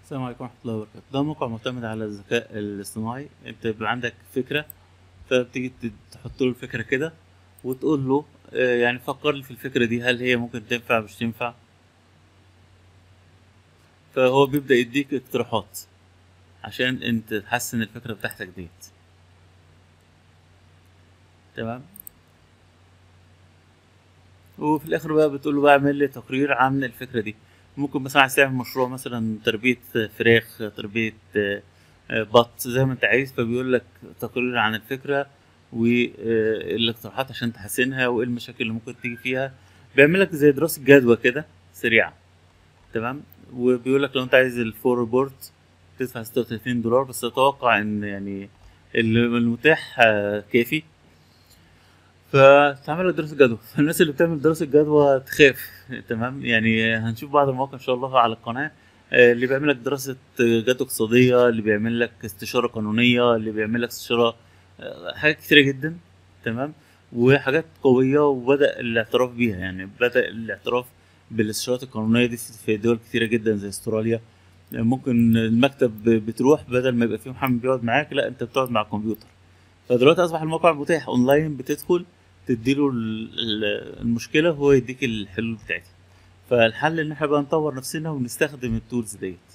السلام عليكم ورحمة الله وبركاته ده موقع معتمد على الذكاء الاصطناعي انت بيبقى عندك فكرة فبتيجي ت- تحط له الفكرة كده وتقول له آه، يعني فكر لي في الفكرة دي هل هي ممكن تنفع مش تنفع فهو بيبدأ يديك اقتراحات عشان انت تحسن الفكرة بتاعتك ديت تمام وفي الاخر بقى بتقول له بقى اعمل لي تقرير عن الفكرة دي ممكن مثلا عايز تعمل مشروع مثلا تربية فراخ تربية آه، آه، بط زي ما انت عايز فبيقول لك تقرير عن الفكرة والاقتراحات عشان تحسنها وايه المشاكل اللي ممكن تيجي فيها بيعمل لك زي دراسة جدوى كده سريعة تمام وبيقول لك لو انت عايز الفور ريبورت تدفع 36 دولار بس اتوقع ان يعني المتاح آه، كافي فتعمل لك دراسه جدوى فالناس اللي بتعمل دراسه جدوى تخاف تمام يعني هنشوف بعض المواقع ان شاء الله على القناه آه، اللي بيعمل لك دراسه جدوى اقتصاديه اللي بيعمل لك استشاره قانونيه اللي بيعمل لك استشاره آه، حاجات كتيره جدا تمام وحاجات قويه وبدا الاعتراف بيها يعني بدا الاعتراف بالاستشارات القانونيه دي في دول كتيره جدا زي استراليا ممكن المكتب بتروح بدل ما يبقى فيه محامي بيقعد معاك لا انت بتقعد مع الكمبيوتر فدلوقتي اصبح الموقع متاح اونلاين بتدخل تديله ال- ال- المشكله وهو يديك الحلول بتاعتها فالحل ان احنا بقى نطور نفسنا ونستخدم التولز ديت